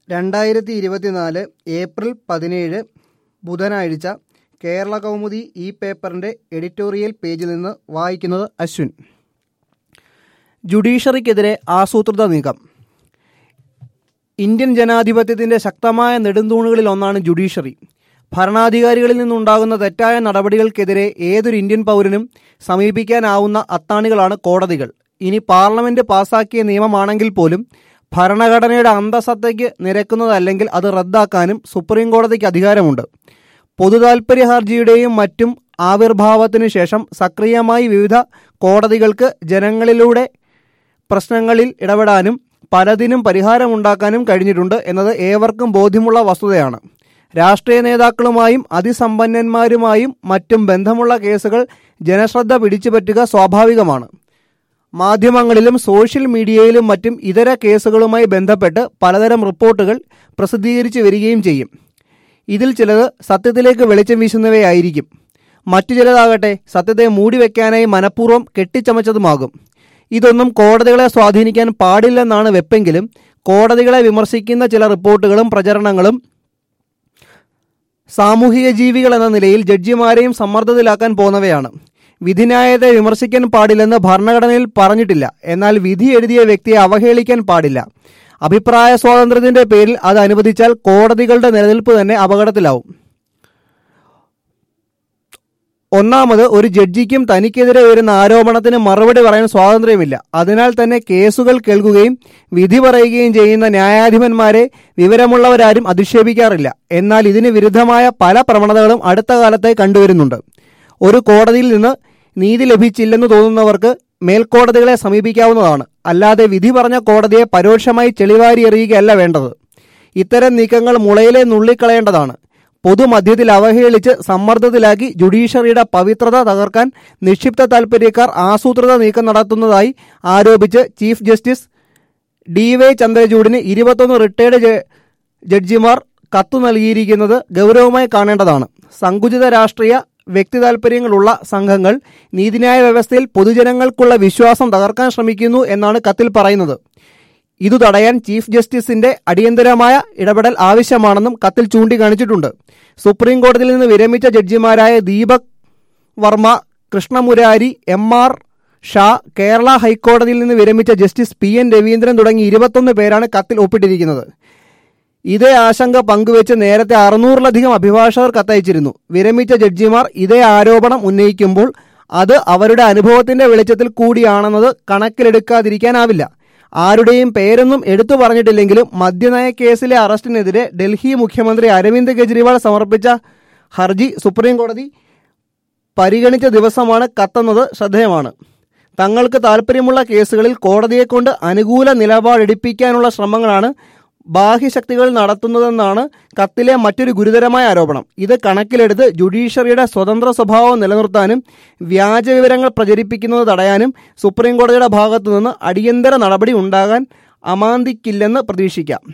രണ്ടായിരത്തി ഇരുപത്തിനാല് ഏപ്രിൽ പതിനേഴ് ബുധനാഴ്ച കേരള കൗമുദി ഈ പേപ്പറിൻ്റെ എഡിറ്റോറിയൽ പേജിൽ നിന്ന് വായിക്കുന്നത് അശ്വിൻ ജുഡീഷ്യറിക്കെതിരെ ആസൂത്രിത നീക്കം ഇന്ത്യൻ ജനാധിപത്യത്തിൻ്റെ ശക്തമായ നെടുന്തൂണുകളിൽ ഒന്നാണ് ജുഡീഷ്യറി ഭരണാധികാരികളിൽ നിന്നുണ്ടാകുന്ന തെറ്റായ നടപടികൾക്കെതിരെ ഏതൊരു ഇന്ത്യൻ പൗരനും സമീപിക്കാനാവുന്ന അത്താണികളാണ് കോടതികൾ ഇനി പാർലമെന്റ് പാസാക്കിയ നിയമമാണെങ്കിൽ പോലും ഭരണഘടനയുടെ അന്തസത്തയ്ക്ക് നിരക്കുന്നതല്ലെങ്കിൽ അത് റദ്ദാക്കാനും സുപ്രീം കോടതിക്ക് അധികാരമുണ്ട് പൊതുതാൽപര്യ ഹർജിയുടെയും മറ്റും ആവിർഭാവത്തിനു ശേഷം സക്രിയമായി വിവിധ കോടതികൾക്ക് ജനങ്ങളിലൂടെ പ്രശ്നങ്ങളിൽ ഇടപെടാനും പലതിനും പരിഹാരമുണ്ടാക്കാനും കഴിഞ്ഞിട്ടുണ്ട് എന്നത് ഏവർക്കും ബോധ്യമുള്ള വസ്തുതയാണ് രാഷ്ട്രീയ നേതാക്കളുമായും അതിസമ്പന്നന്മാരുമായും മറ്റും ബന്ധമുള്ള കേസുകൾ ജനശ്രദ്ധ പിടിച്ചുപറ്റുക സ്വാഭാവികമാണ് മാധ്യമങ്ങളിലും സോഷ്യൽ മീഡിയയിലും മറ്റും ഇതര കേസുകളുമായി ബന്ധപ്പെട്ട് പലതരം റിപ്പോർട്ടുകൾ പ്രസിദ്ധീകരിച്ചു വരികയും ചെയ്യും ഇതിൽ ചിലത് സത്യത്തിലേക്ക് വെളിച്ചം വീശുന്നവയായിരിക്കും മറ്റു ചിലതാകട്ടെ സത്യത്തെ മൂടിവെക്കാനായി മനഃപൂർവ്വം കെട്ടിച്ചമച്ചതുമാകും ഇതൊന്നും കോടതികളെ സ്വാധീനിക്കാൻ പാടില്ലെന്നാണ് വെപ്പെങ്കിലും കോടതികളെ വിമർശിക്കുന്ന ചില റിപ്പോർട്ടുകളും പ്രചരണങ്ങളും സാമൂഹിക ജീവികൾ എന്ന നിലയിൽ ജഡ്ജിമാരെയും സമ്മർദ്ദത്തിലാക്കാൻ പോകുന്നവയാണ് വിധിന്യായത്തെ വിമർശിക്കാൻ പാടില്ലെന്ന് ഭരണഘടനയിൽ പറഞ്ഞിട്ടില്ല എന്നാൽ വിധി എഴുതിയ വ്യക്തിയെ അവഹേളിക്കാൻ പാടില്ല അഭിപ്രായ സ്വാതന്ത്ര്യത്തിന്റെ പേരിൽ അത് അനുവദിച്ചാൽ കോടതികളുടെ നിലനിൽപ്പ് തന്നെ അപകടത്തിലാവും ഒന്നാമത് ഒരു ജഡ്ജിക്കും തനിക്കെതിരെ വരുന്ന ആരോപണത്തിന് മറുപടി പറയാൻ സ്വാതന്ത്ര്യമില്ല അതിനാൽ തന്നെ കേസുകൾ കേൾക്കുകയും വിധി പറയുകയും ചെയ്യുന്ന ന്യായാധിപന്മാരെ വിവരമുള്ളവരാരും അധിക്ഷേപിക്കാറില്ല എന്നാൽ ഇതിന് വിരുദ്ധമായ പല പ്രവണതകളും അടുത്ത കാലത്തായി കണ്ടുവരുന്നുണ്ട് ഒരു കോടതിയിൽ നിന്ന് നീതി ലഭിച്ചില്ലെന്ന് തോന്നുന്നവർക്ക് മേൽക്കോടതികളെ സമീപിക്കാവുന്നതാണ് അല്ലാതെ വിധി പറഞ്ഞ കോടതിയെ പരോക്ഷമായി ചെളിവാരി എറിയുകയല്ല വേണ്ടത് ഇത്തരം നീക്കങ്ങൾ മുളയിലെ നുള്ളിക്കളയേണ്ടതാണ് പൊതുമധ്യത്തിൽ അവഹേളിച്ച് സമ്മർദ്ദത്തിലാക്കി ജുഡീഷ്യറിയുടെ പവിത്രത തകർക്കാൻ നിക്ഷിപ്ത താൽപര്യക്കാർ ആസൂത്രിത നീക്കം നടത്തുന്നതായി ആരോപിച്ച് ചീഫ് ജസ്റ്റിസ് ഡി വൈ ചന്ദ്രചൂഡിന് ഇരുപത്തൊന്ന് റിട്ടയർഡ് ജഡ്ജിമാർ കത്തു നൽകിയിരിക്കുന്നത് ഗൗരവമായി കാണേണ്ടതാണ് സങ്കുചിത രാഷ്ട്രീയ വ്യക്തി താൽപര്യങ്ങളുള്ള സംഘങ്ങൾ നീതിന്യായ വ്യവസ്ഥയിൽ പൊതുജനങ്ങൾക്കുള്ള വിശ്വാസം തകർക്കാൻ ശ്രമിക്കുന്നു എന്നാണ് കത്തിൽ പറയുന്നത് ഇതു തടയാൻ ചീഫ് ജസ്റ്റിസിന്റെ അടിയന്തരമായ ഇടപെടൽ ആവശ്യമാണെന്നും കത്തിൽ ചൂണ്ടിക്കാണിച്ചിട്ടുണ്ട് സുപ്രീം കോടതിയിൽ നിന്ന് വിരമിച്ച ജഡ്ജിമാരായ ദീപക് വർമ്മ കൃഷ്ണമുരാരി എം ആർ ഷാ കേരള ഹൈക്കോടതിയിൽ നിന്ന് വിരമിച്ച ജസ്റ്റിസ് പി എൻ രവീന്ദ്രൻ തുടങ്ങി ഇരുപത്തൊന്ന് പേരാണ് കത്തിൽ ഒപ്പിട്ടിരിക്കുന്നത് ഇതേ ആശങ്ക പങ്കുവെച്ച് നേരത്തെ അറുന്നൂറിലധികം അഭിഭാഷകർ കത്തയച്ചിരുന്നു വിരമിച്ച ജഡ്ജിമാർ ഇതേ ആരോപണം ഉന്നയിക്കുമ്പോൾ അത് അവരുടെ അനുഭവത്തിന്റെ വെളിച്ചത്തിൽ കൂടിയാണെന്നത് കണക്കിലെടുക്കാതിരിക്കാനാവില്ല ആരുടെയും പേരൊന്നും എടുത്തു പറഞ്ഞിട്ടില്ലെങ്കിലും മദ്യനയ കേസിലെ അറസ്റ്റിനെതിരെ ഡൽഹി മുഖ്യമന്ത്രി അരവിന്ദ് കെജ്രിവാൾ സമർപ്പിച്ച ഹർജി സുപ്രീം കോടതി പരിഗണിച്ച ദിവസമാണ് കത്തെന്നത് ശ്രദ്ധേയമാണ് തങ്ങൾക്ക് താൽപ്പര്യമുള്ള കേസുകളിൽ കോടതിയെക്കൊണ്ട് അനുകൂല നിലപാടെടുപ്പിക്കാനുള്ള ശ്രമങ്ങളാണ് ബാഹ്യശക്തികൾ നടത്തുന്നതെന്നാണ് കത്തിലെ മറ്റൊരു ഗുരുതരമായ ആരോപണം ഇത് കണക്കിലെടുത്ത് ജുഡീഷ്യറിയുടെ സ്വതന്ത്ര സ്വഭാവം നിലനിർത്താനും വ്യാജ വിവരങ്ങൾ പ്രചരിപ്പിക്കുന്നത് തടയാനും സുപ്രീം കോടതിയുടെ ഭാഗത്തുനിന്ന് അടിയന്തര നടപടി ഉണ്ടാകാൻ അമാന്തിക്കില്ലെന്ന് പ്രതീക്ഷിക്കാം